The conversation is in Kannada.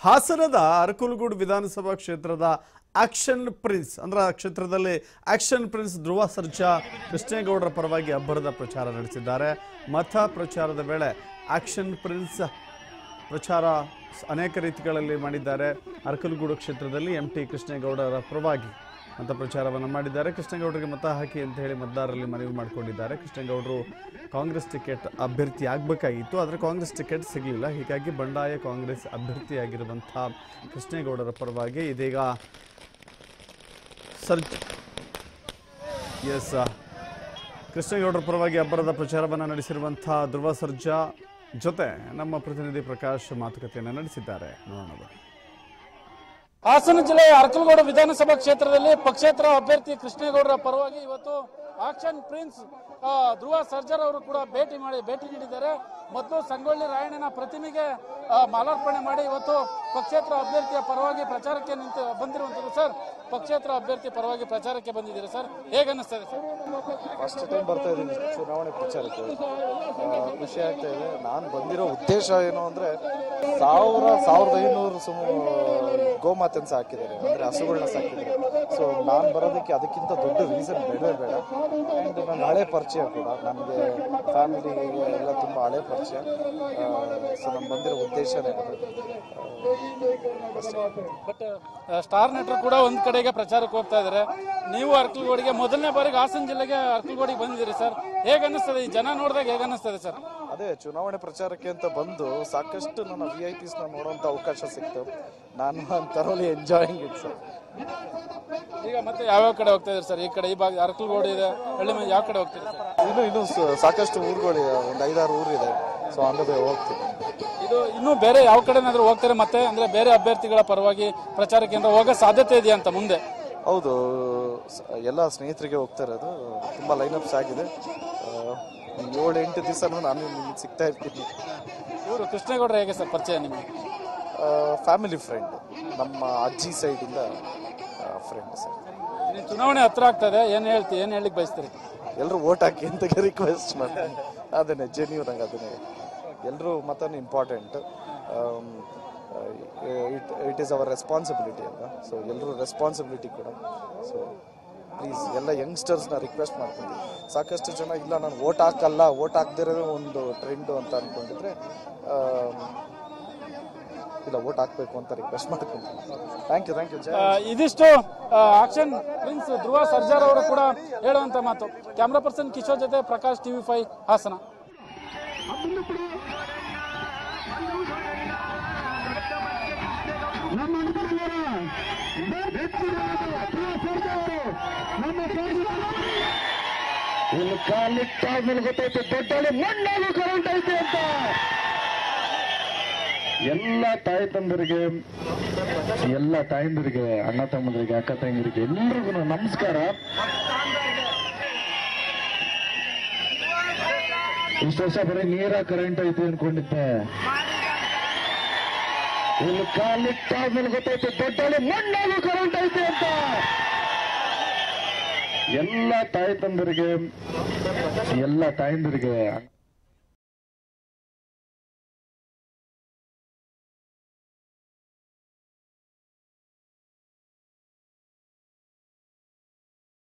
ಹಾಸನದ ಅರಕಲಗೂಡು ವಿಧಾನಸಭಾ ಕ್ಷೇತ್ರದ ಆಕ್ಷನ್ ಪ್ರಿನ್ಸ್ ಅಂದ್ರೆ ಆ ಕ್ಷೇತ್ರದಲ್ಲಿ ಆಕ್ಷನ್ ಪ್ರಿನ್ಸ್ ಧ್ರುವ ಸರ್ಜಾ ಕೃಷ್ಣೇಗೌಡರ ಪರವಾಗಿ ಅಬ್ಬರದ ಪ್ರಚಾರ ನಡೆಸಿದ್ದಾರೆ ಮತ ಪ್ರಚಾರದ ವೇಳೆ ಆಕ್ಷನ್ ಪ್ರಿನ್ಸ್ ಪ್ರಚಾರ ಸ್- ಅನೇಕ ರೀತಿಗಳಲ್ಲಿ ಮಾಡಿದ್ದಾರೆ ಅರಕಲಗೂಡು ಕ್ಷೇತ್ರದಲ್ಲಿ ಎಂ ಟಿ ಕೃಷ್ಣೇಗೌಡರ ಪರವಾಗಿ ಮತ ಪ್ರಚಾರವನ್ನು ಮಾಡಿದ್ದಾರೆ ಕೃಷ್ಣೇಗೌಡರಿಗೆ ಮತ ಹಾಕಿ ಅಂತ ಹೇಳಿ ಮತದಾರರಲ್ಲಿ ಮನವಿ ಮಾಡಿಕೊಂಡಿದ್ದಾರೆ ಕೃಷ್ಣೇಗೌಡರು ಕಾಂಗ್ರೆಸ್ ಟಿಕೆಟ್ ಅಭ್ಯರ್ಥಿ ಆಗಬೇಕಾಗಿತ್ತು ಆದರೆ ಕಾಂಗ್ರೆಸ್ ಟಿಕೆಟ್ ಸಿಗಲಿಲ್ಲ ಹೀಗಾಗಿ ಬಂಡಾಯ ಕಾಂಗ್ರೆಸ್ ಅಭ್ಯರ್ಥಿಯಾಗಿರುವಂಥ ಕೃಷ್ಣೇಗೌಡರ ಪರವಾಗಿ ಇದೀಗ ಸರ್ಜ್ ಎಸ್ ಕೃಷ್ಣೇಗೌಡರ ಪರವಾಗಿ ಅಬ್ಬರದ ಪ್ರಚಾರವನ್ನು ನಡೆಸಿರುವಂಥ ಧ್ರುವ ಸರ್ಜಾ ಜೊತೆ ನಮ್ಮ ಪ್ರತಿನಿಧಿ ಪ್ರಕಾಶ್ ಮಾತುಕತೆಯನ್ನು ನಡೆಸಿದ್ದಾರೆ ನೋಡೋಣ ಬನ್ನಿ. ಹಾಸನ ಜಿಲ್ಲೆಯ ಅರಕಲಗೌಡ ವಿಧಾನಸಭಾ ಕ್ಷೇತ್ರದಲ್ಲಿ ಪಕ್ಷೇತರ ಅಭ್ಯರ್ಥಿ ಕೃಷ್ಣೇಗೌಡರ ಪರವಾಗಿ ಇವತ್ತು ಆಕ್ಷನ್ ಪ್ರಿನ್ಸ್ ಆ, ಧ್ರುವ ಸರ್ಜರ್ ಅವರು ಕೂಡ ಭೇಟಿ ಮಾಡಿ ಭೇಟಿ ನೀಡಿದ್ದಾರೆ ಮೊದಲು ಸಂಗೊಳ್ಳಿ ರಾಯಣ್ಣನ ಪ್ರತಿಮೆಗೆ ಆ, ಮಾಲಾರ್ಪಣೆ ಮಾಡಿ ಇವತ್ತು ಪಕ್ಷೇತರ ಅಭ್ಯರ್ಥಿಯ ಪರವಾಗಿ ಪ್ರಚಾರಕ್ಕೆ ನಿಂತು ಬಂದಿರುವಂತದ್ದು ಸರ್ ಪಕ್ಷೇತರ ಅಭ್ಯರ್ಥಿ ಪರವಾಗಿ ಪ್ರಚಾರಕ್ಕೆ ಬಂದಿದ್ದೀರಾ ಸರ್ ಹೇಗೆ ಅನ್ನಿಸ್ತದೆ ಸರ್ ಫಸ್ಟ್ ಟೈಮ್ ಬರ್ತಾ ಇದ್ದೀನಿ ಚುನಾವಣೆ ಪ್ರಚಾರಕ್ಕೆ ಆ, ಖುಷಿ ಆಗ್ತಾ ಇದೆ ನಾನು ಬಂದಿರೋ ಉದ್ದೇಶ ಏನು ಅಂದ್ರೆ ಸಾವಿರ ಸಾವಿರದ ಐನೂರು ಸುಮ ಗೋಮಾತೆನ ಸಾಕಿದ್ದಾರೆ ಅಂದ್ರೆ ಹಸುಗಳನ್ನ ಸಾಕಿದ್ದಾರೆ ಸೊ ನಾನು ಬರೋದಕ್ಕೆ ಅದಕ್ಕಿಂತ ದೊಡ್ಡ ರೀಸನ್ ಬೇಡವೇ ಬೇಡ ಆ್ಯಂಡ್ ನನ್ನ ಹಳೆ ಪರಿಚಯ ಕೂಡ ನನಗೆ ಫ್ಯಾಮಿಲಿಗೆ ಎಲ್ಲ ತುಂಬ ಹಳೆ ಪರಿಚಯ ಸೊ ನಾನು ಬಂದಿರೋ ಉದ್ದೇಶನೇ ಅದು ಆ, ಅಷ್ಟೇ ಬಟ್ ಸ್ಟಾರ್ ನಟರು ಕೂಡ ಒಂದ್ ಕಡೆಗೆ ಪ್ರಚಾರಕ್ಕೆ ಹೋಗ್ತಾ ಇದ್ದಾರೆ ನೀವು ಅರ್ಕಲ್ಗೋಡಿಗೆ ಮೊದಲನೇ ಬಾರಿಗೆ ಹಾಸನ ಜಿಲ್ಲೆಗೆ ಅರ್ಕಲ್ಗೋಡಿಗೆ ಬಂದಿದ್ದೀರಿ ಸರ್ ಹೇಗೆ ಅನ್ನಿಸ್ತದೆ ಈ ಜನ ನೋಡಿದಾಗ ಹೇಗೆ ಅನ್ನಿಸ್ತದೆ ಸರ್ ಅದೇ ಚುನಾವಣೆ ಪ್ರಚಾರಕ್ಕೆ ಅಂತ ಬಂದು ಸಾಕಷ್ಟು ನನ್ನ ವಿ ಐ ಪಿಸ್ನ ನೋಡೋಂಥ ಅವಕಾಶ ಸಿಕ್ತು ನಾನು ತರೋಲಿ ಎಂಜಾಯಿಂಗ್ ಇಟ್ ಸರ್ ಈಗ ಮತ್ತೆ ಯಾವ್ಯಾವ ಕಡೆ ಹೋಗ್ತಾ ಇದ್ದೀರಿ ಸರ್ ಈ ಕಡೆ ಈ ಭಾಗ ಅರ್ಕಲ್ಗೋಡು ಇದೆ ಹಳ್ಳಿ ಮೇಲೆ ಯಾವ ಕಡೆ ಹೋಗ್ತೀರಿ ಸರ್ ಇನ್ನು ಇನ್ನು ಸ- ಸಾಕಷ್ಟು ಊರುಗಳಿದೆ ಒಂದು ಐದಾರು ಊರಿದೆ ಸೊ ಹಂಗದೆ ಹೋಗ್ತೀನಿ ಇದು ಇನ್ನೂ ಬೇರೆ ಯಾವ ಕಡೆನಾದ್ರೂ ಹೋಗ್ತಾರೆ ಮತ್ತೆ ಅಂದ್ರೆ ಬೇರೆ ಅಭ್ಯರ್ಥಿಗಳ ಪರವಾಗಿ ಪ್ರಚಾರಕ್ಕೆ ಏನಾದ್ರು ಹೋಗೋ ಸಾಧ್ಯತೆ ಇದೆಯಾ ಅಂತ ಮುಂದೆ ಹೌದು ಸ- ಎಲ್ಲ ಸ್ನೇಹಿತರಿಗೆ ಹೋಗ್ತಾ ಇರೋದು ತುಂಬ ಲೈನಪ್ಸ್ ಆಗಿದೆ ಆ, ಒಂದು ಏಳು ಎಂಟು ದಿವಸನೂ ನಾನು ನಿಮ್ಗೆ ಸಿಗ್ತಾ ಇರ್ತೀನಿ ಇವರು ಕೃಷ್ಣೇಗೌಡರು ಹೇಗೆ ಸರ್ ಪರಿಚಯ ನಿಮಗೆ ಫ್ಯಾಮಿಲಿ ಫ್ರೆಂಡ್ ನಮ್ಮ ಅಜ್ಜಿ ಸೈಡಿಂದ ಫ್ರೆಂಡ್ ಸರ್ ನೀವು ಚುನಾವಣೆ ಹತ್ರ ಆಗ್ತದೆ ಏನ್ ಹೇಳ್ತಿ ಏನ್ ಹೇಳಿಕ್ ಬಯಸ್ತೀರಿ ಎಲ್ಲರೂ ಓಟ್ ಹಾಕಿ ಅಂತ ರಿಕ್ವೆಸ್ಟ್ ಮಾಡ್ತೀನಿ ಅದನ್ನೇ ಜೆನ್ಯೂನ್ ಆಗಿ ಅದನ್ನೇ ಎಲ್ಲರೂ ಮತನೂ important it it is our responsibility ಅಲ್ವಾ ಸೊ ಎಲ್ಲರೂ ರೆಸ್ಪಾನ್ಸಿಬಿಲಿಟಿ ಕೂಡ ಸೊ ಪ್ಲೀಸ್ ಎಲ್ಲ ಯಂಗ್ಸ್ಟರ್ಸ್ನ ರಿಕ್ವೆಸ್ಟ್ ಮಾಡ್ತೀನಿ ಸಾಕಷ್ಟು ಜನ ಇಲ್ಲ ನಾನು ಓಟ್ ಹಾಕಲ್ಲ ಓಟ್ ಹಾಕ್ದಿರೋದೇ ಒಂದು ಟ್ರೆಂಡು ಅಂತ ಅಂದ್ಕೊಂಡಿದ್ರೆ ಆಮ್, ಇಲ್ಲ ಓಟ್ ಹಾಕಬೇಕು ಅಂತ ರಿಕ್ವೆಸ್ಟ್ ಮಾಡ್ಕೊಂತೀನಿ thank you thank you Jaya ಆ, ಇದಿಷ್ಟು ಆಕ್ಷನ್ ಪ್ರಿನ್ಸ್ ಧ್ರುವ ಸರ್ಜಾರ್ ಅವರು ಕೂಡ ಹೇಳುವಂತ ಮಾತು ಕ್ಯಾಮ್ರಾ ಪರ್ಸನ್ ಕಿಶೋರ್ ಜೊತೆ ಪ್ರಕಾಶ್ ಟಿವಿ ಫೈವ್ ಹಾಸನ ನಮ್ಮ ಅನುಕೂಲವರ ಇನ್ನು ಕಾಲಿಟ್ಟಾದ್ಮೇಲೆ ಗೊತ್ತಾಯ್ತು ದೊಡ್ಡಲ್ಲಿ ಮಣ್ಣಾಲು ಕರೆಂಟ್ ಐತೆ ಅಂತ ಎಲ್ಲ ತಾಯಿ ತಂದರಿಗೆ ಎಲ್ಲ ತಾಯಂದಿರಿಗೆ ಅಣ್ಣ ತಮ್ಮಂದರಿಗೆ ಅಕ್ಕ ತಂಗಿರಿಗೆ ಎಲ್ರಿಗೂ ನಮಸ್ಕಾರ ಇಷ್ಟು ವರ್ಷ ಬರೀ ನೀರ ಕರೆಂಟ್ ಐತೆ ಅನ್ಕೊಂಡಿದ್ದೆ ಇನ್ನು ಕಾಲಿಟ್ಟಾದ್ಮೇಲೆ ಗೊತ್ತಾಯ್ತು ದೊಡ್ಡಲ್ಲಿ ಮಣ್ಣಾಲು ಕರೆಂಟ್ ಐತೆ ಅಂತ ಎಲ್ಲ ತಾಯಿ ತಂದರಿಗೆ ಎಲ್ಲ ತಾಯಂದಿರಿಗೆ